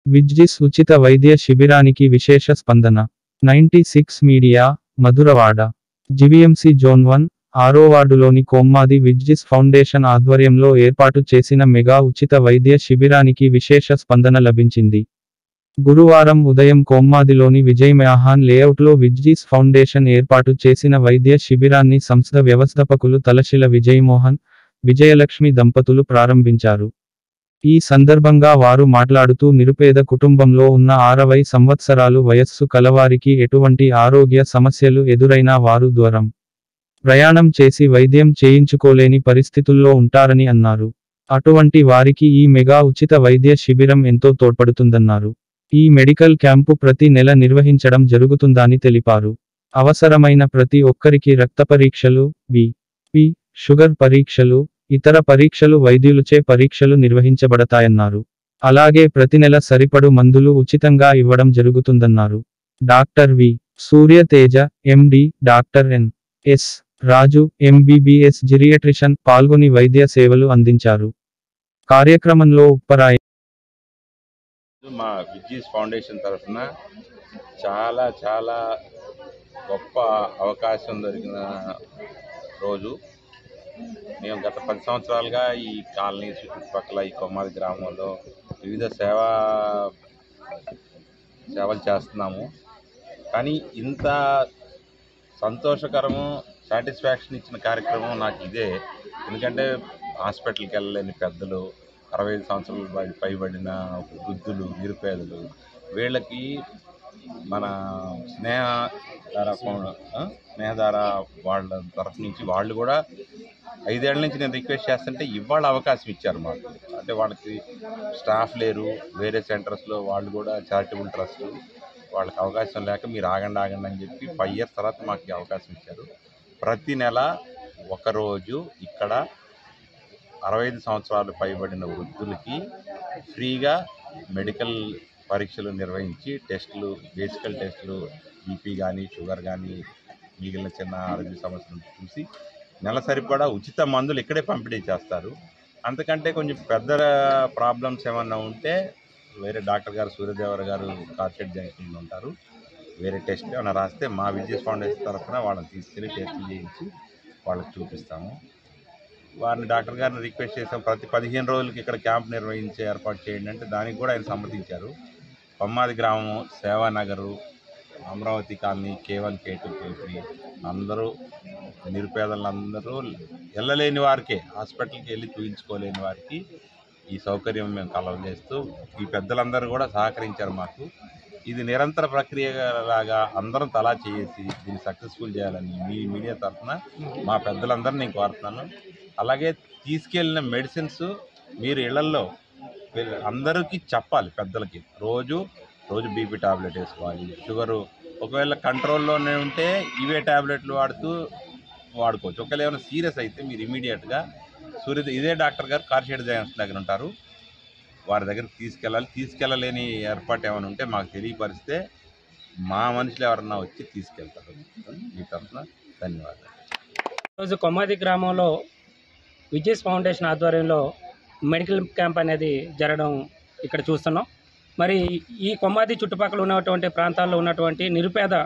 విజ్జిస్ ఉచిత వైద్య శిబిరానికి విశేష స్పందన ninety six media Madhurawada GVMC zone one ఆరో వార్డులోని కొమ్మాది విజ్జిస్ ఫౌండేషన్ ఆధ్వర్యంలో ఏర్పాటు చేసిన మెగా ఉచిత వైద్య శిబిరానికి విశేష స్పందన లభించింది గురువారం ఉదయం కొమ్మాదిలోని విజయ్ మెహాన్ లేఅవుట్లో విజ్జీస్ ఫౌండేషన్ ఏర్పాటు చేసిన వైద్య శిబిరాన్ని సంస్థ వ్యవస్థాపకులు తలశిల విజయమోహన్ విజయలక్ష్మి దంపతులు ప్రారంభించారు ఈ సందర్భంగా వారు మాట్లాడుతూ నిరుపేద కుటుంబంలో ఉన్న అరవై సంవత్సరాలు వయస్సు కలవారికి ఎటువంటి ఆరోగ్య సమస్యలు ఎదురైనా వారు దూరం ప్రయాణం చేసి వైద్యం చేయించుకోలేని పరిస్థితుల్లో ఉంటారని అన్నారు అటువంటి వారికి ఈ మెగా ఉచిత వైద్య శిబిరం ఎంతో తోడ్పడుతుందన్నారు ఈ మెడికల్ క్యాంపు ప్రతి నెల నిర్వహించడం జరుగుతుందని తెలిపారు అవసరమైన ప్రతి ఒక్కరికి రక్త పరీక్షలు బి పి షుగర్ పరీక్షలు ఇతర పరీక్షలు వైద్యులచే పరీక్షలు నిర్వహించబడతాయన్నారు అలాగే ప్రతి నెల సరిపడు మందులు ఉచితంగా ఇవ్వడం జరుగుతుందన్నారు doctor V Suryateja MD doctor N S Raju MBBS geriatrician పాల్గొని వైద్య సేవలు అందించారు కార్యక్రమంలో ఉప్పరాయ మా విజ్జీస్ ఫౌండేషన్ తరఫున చాలా చాలా గొప్ప అవకాశం దొరికిన రోజు మేము గత పది సంవత్సరాలుగా ఈ కాలనీ చుట్టుపక్కల ఈ కొమ్మాది గ్రామంలో వివిధ సేవా సేవలు చేస్తున్నాము కానీ ఇంత సంతోషకరము సాటిస్ఫాక్షన్ ఇచ్చిన కార్యక్రమం నాకు ఇదే ఎందుకంటే హాస్పిటల్కి వెళ్ళలేని పెద్దలు అరవై ఐదు సంవత్సరాలు పై- పైబడిన వృద్ధులు నిరుపేదలు వీళ్ళకి మన స్నేహ ధార ఫౌ- ఆ? స్నేహధార వాళ్ళ తరఫు నుంచి వాళ్ళు కూడా ఐదేళ్ల నుంచి నేను రిక్వెస్ట్ చేస్తుంటే ఇవాళ అవకాశం ఇచ్చారు మాకు అంటే వాళ్ళకి స్టాఫ్ లేరు వేరే సెంటర్స్లో వాళ్ళు కూడా చారిటబుల్ ట్రస్ట్ వాళ్ళకి అవకాశం లేక మీరు ఆగండి ఆగండి అని చెప్పి ఫైవ్ ఇయర్స్ తర్వాత మాకు ఈ అవకాశం ఇచ్చారు ప్రతి నెల ఒకరోజు ఇక్కడ అరవై ఐదు సంవత్సరాలు పైబడిన వృద్ధులకి ఫ్రీగా మెడికల్ పరీక్షలు నిర్వహించి టెస్టులు బేసికల్ టెస్టులు బీపీ కానీ షుగర్ కానీ మిగిలిన చిన్న ఆరోగ్య సమస్యలు చూసి నెల సరిపడా ఉచిత మందులు ఇక్కడే పంపిణీ చేస్తారు అంతకంటే కొంచెం పెద్ద ప్రాబ్లమ్స్ ఏమన్నా ఉంటే వేరే డాక్టర్ గారు సూర్యదేవర గారు కార్షెడ్ జంక్షన్లో ఉంటారు వేరే టెస్ట్ ఏమైనా రాస్తే మా విజయస్ ఫౌండేషన్ తరఫున వాళ్ళని తీసుకెళ్ళి టెస్టులు చేయించి వాళ్ళకి చూపిస్తాము వారిని డాక్టర్ గారిని రిక్వెస్ట్ చేసాం ప్రతి పదిహేను రోజులకి ఇక్కడ క్యాంప్ నిర్వహించే ఏర్పాటు చేయండి అంటే దానికి కూడా ఆయన సమ్మతించారు కొమ్మాది గ్రామం Sevanagar Amaravati colony K one K two K three అందరూ నిరుపేదలందరూ వెళ్ళలేని వారికే హాస్పిటల్కి వెళ్ళి చూపించుకోలేని వారికి ఈ సౌకర్యం మేము కలవజేస్తూ ఈ పెద్దలందరూ కూడా సహకరించారు మాకు ఇది నిరంతర ప్రక్రియ లాగా అందరం తలా చేసి దీన్ని సక్సెస్ఫుల్ చేయాలని మీ మీడియా తరఫున మా పెద్దలందరూ నేను కోరుతున్నాను అలాగే తీసుకెళ్ళిన మెడిసిన్స్ మీరు ఇళ్లల్లో వీళ్ళ- అందరికీ చెప్పాలి పెద్దలకి రోజు రోజు బీపీ టాబ్లెట్ వేసుకోవాలి షుగరు ఒకవేళ కంట్రోల్లోనే ఉంటే ఇవే టాబ్లెట్లు వాడుతూ వాడుకోవచ్చు ఒకవేళ ఏమైనా సీరియస్ అయితే మీరు ఇమీడియట్గా సూర్య ఇదే డాక్టర్ గారు కార్షేడ్ జయన్స్ దగ్గర ఉంటారు వారి దగ్గరికి తీసుకెళ్ళాలి తీసుకెళ్ళలేని ఏర్పాటు ఏమైనా ఉంటే మాకు తెలియపరిస్తే మా మనుషులు ఎవరన్నా వచ్చి తీసుకెళ్తారు మీ తరఫున ధన్యవాదాలు ఈరోజు కొమ్మాది గ్రామంలో విజయస్ ఫౌండేషన్ ఆధ్వర్యంలో మెడికల్ క్యాంప్ అనేది జరగడం ఇక్కడ చూస్తున్నాం మరి ఈ కొమ్మాది చుట్టుపక్కల ఉన్నటువంటి ప్రాంతాల్లో ఉన్నటువంటి నిరుపేద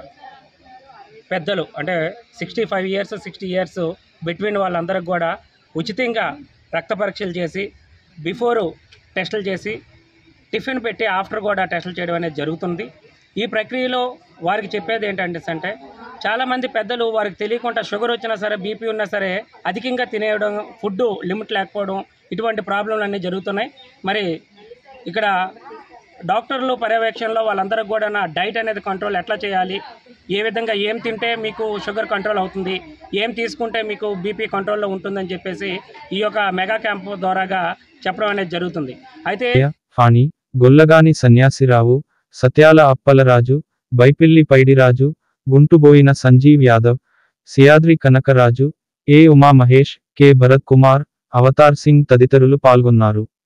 పెద్దలు అంటే sixty five years sixty years between వాళ్ళందరికి కూడా ఉచితంగా రక్త పరీక్షలు చేసి బిఫోరు టెస్టులు చేసి టిఫిన్ పెట్టి ఆఫ్టర్ కూడా టెస్టులు చేయడం అనేది జరుగుతుంది ఈ ప్రక్రియలో వారికి చెప్పేది ఏంటంటే అంటే చాలామంది పెద్దలు వారికి తెలియకుండా షుగర్ వచ్చినా సరే బీపీ ఉన్నా సరే అధికంగా తినేయడం ఫుడ్ లిమిట్ లేకపోవడం ఇటువంటి ప్రాబ్లంలు అన్నీ జరుగుతున్నాయి మరి ఇక్కడ డాక్టర్లు పర్యవేక్షణలో వాళ్ళందరికీ కూడా నా డైట్ అనేది కంట్రోల్ ఎట్లా చేయాలి ఏ విధంగా ఏం తింటే మీకు షుగర్ కంట్రోల్ అవుతుంది ఏం తీసుకుంటే మీకు బీపీ కంట్రోల్లో ఉంటుందని చెప్పేసి ఈ యొక్క మెగా క్యాంపు ద్వారాగా చెప్పడం అనేది జరుగుతుంది అయితే ఫాణి గొల్లగాని సన్యాసిరావు సత్యాల అప్పలరాజు బైపిల్లి పైడిరాజు గుంటుబోయిన సంజీవ్ యాదవ్ సియాద్రి కనకరాజు ఏ ఉమా మహేష్ కె భరత్ కుమార్ అవతార్ సింగ్ తదితరులు పాల్గొన్నారు